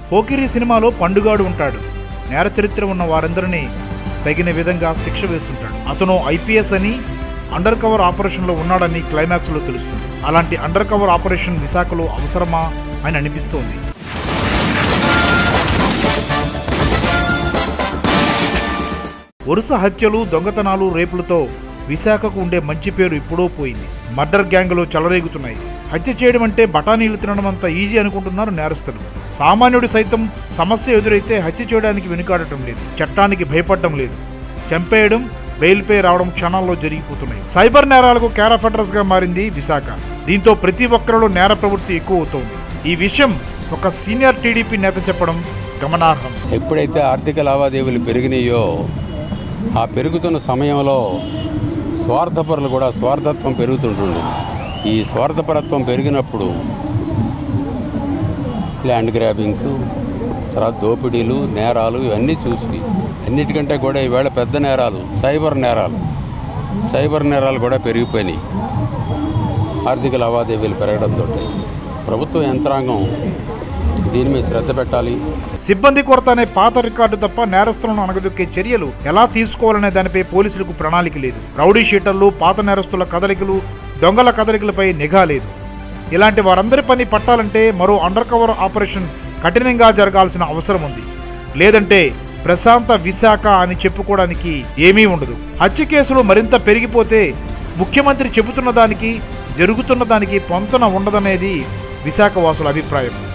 పోకిరి సినిమాలో పండుగాడు ఉంటాడు నేర చరిత్ర ఉన్న వారందరినీ తగిన విధంగా శిక్ష వేస్తుంటాడు అతను ఐపీఎస్ అని అండర్ కవర్ ఆపరేషన్లో ఉన్నాడని క్లైమాక్స్లో తెలుస్తుంది అలాంటి అండర్ కవర్ ఆపరేషన్ విశాఖలో అవసరమా అని అనిపిస్తోంది వరుస హత్యలు దొంగతనాలు రేపులతో విశాఖకు ఉండే మంచి పేరు ఇప్పుడో పోయింది మర్డర్ గ్యాంగులు చెలరేగుతున్నాయి హత్య చేయడం అంటే బఠానీలు తినడం అంత ఈజీ అనుకుంటున్నారు నేరస్తులు సామాన్యుడు సైతం సమస్య ఎదురైతే హత్య చేయడానికి వెనుకాడటం లేదు చట్టానికి భయపడటం లేదు చంపేయడం బెయిల్పై రావడం క్షణాల్లో జరిగిపోతున్నాయి సైబర్ నేరాలకు కేర్ గా మారింది విశాఖ దీంతో ప్రతి ఒక్కరిలో నేర ప్రవృత్తి ఎక్కువ అవుతోంది ఈ విషయం ఒక సీనియర్ టీడీపీ నేత చెప్పడం గమనార్హం ఎప్పుడైతే ఆర్థిక లావాదేవీలు పెరిగినాయో ఆ పెరుగుతున్న సమయంలో స్వార్థపరులు కూడా స్వార్థత్వం పెరుగుతుంటుంది ఈ స్వార్థపరత్వం పెరిగినప్పుడు ల్యాండ్ గ్రాబింగ్స్ తర్వాత దోపిడీలు నేరాలు ఇవన్నీ చూసి అన్నిటికంటే కూడా ఈవేళ పెద్ద నేరాలు సైబర్ నేరాలు సైబర్ నేరాలు కూడా పెరిగిపోయినాయి ఆర్థిక లావాదేవీలు పెరగడంతో ప్రభుత్వ యంత్రాంగం దీని మీద శ్రద్ధ పెట్టాలి సిబ్బంది కొరత అనే పాత రికార్డు తప్ప నేరస్తులను అణగదొక్కే చర్యలు ఎలా తీసుకోవాలనే దానిపై పోలీసులకు ప్రణాళిక లేదు రౌడీ షీటర్లు పాత నేరస్తుల కదలికలు దొంగల కదలికలపై నిఘా లేదు ఇలాంటి వారందరి పని పట్టాలంటే మరో అండర్ కవర్ ఆపరేషన్ కఠినంగా జరగాల్సిన అవసరం ఉంది లేదంటే ప్రశాంత విశాఖ అని చెప్పుకోవడానికి ఏమీ ఉండదు హత్య కేసులు మరింత పెరిగిపోతే ముఖ్యమంత్రి చెబుతున్న దానికి జరుగుతున్న దానికి పొంతన ఉండదనేది విశాఖ వాసుల అభిప్రాయం